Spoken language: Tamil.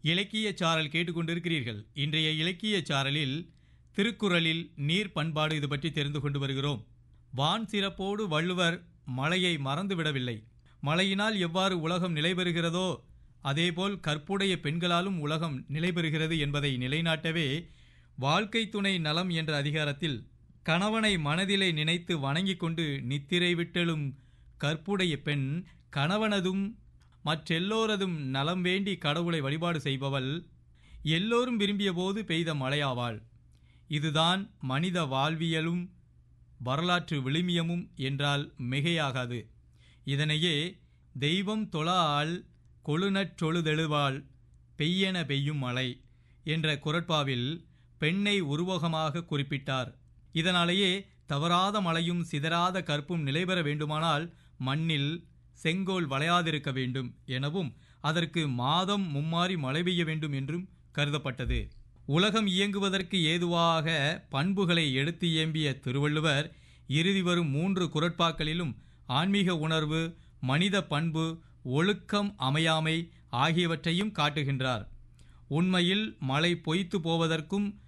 இலக்கிய சாரல் கேட்டுக்கொண்டிருக்கிறீர்கள் இன்றைய இலக்கிய சாரலில் திருக்குறளில் நீர் பண்பாடு இது பற்றி தெரிந்து கொண்டு வருகிறோம் வான் சிறப்போடு வள்ளுவர் மழையை மறந்துவிடவில்லை மழையினால் எவ்வாறு உலகம் நிலைபெறுகிறதோ அதேபோல் கற்புடைய பெண்களாலும் உலகம் நிலைபெறுகிறது என்பதை நிலைநாட்டவே வாழ்க்கை துணை நலம் என்ற அதிகாரத்தில் கணவனை மனதிலே நினைத்து வணங்கிக் கொண்டு நித்திரை விட்டெழும் கற்புடைய பெண் கணவனதும் மற்றெல்லோரதும் நலம் வேண்டி கடவுளை வழிபாடு செய்பவள் எல்லோரும் விரும்பிய போது பெய்த மழையாவாள் இதுதான் மனித வாழ்வியலும் வரலாற்று விழுமியமும் என்றால் மிகையாகாது இதனையே தெய்வம் தொழால் கொழுநற்றொழுதெழுவாள் பெய்யென பெய்யும் மழை என்ற குரட்பாவில் பெண்ணை உருவகமாக குறிப்பிட்டார் இதனாலேயே தவறாத மழையும் சிதறாத கற்பும் நிலைபெற வேண்டுமானால் மண்ணில் செங்கோல் வளையாதிருக்க வேண்டும் எனவும் அதற்கு மாதம் மும்மாறி மழை பெய்ய வேண்டும் என்றும் கருதப்பட்டது உலகம் இயங்குவதற்கு ஏதுவாக பண்புகளை எடுத்து இயம்பிய திருவள்ளுவர் இறுதி வரும் மூன்று குரட்பாக்களிலும் ஆன்மீக உணர்வு மனித பண்பு ஒழுக்கம் அமையாமை ஆகியவற்றையும் காட்டுகின்றார் உண்மையில் மழை பொய்த்து போவதற்கும்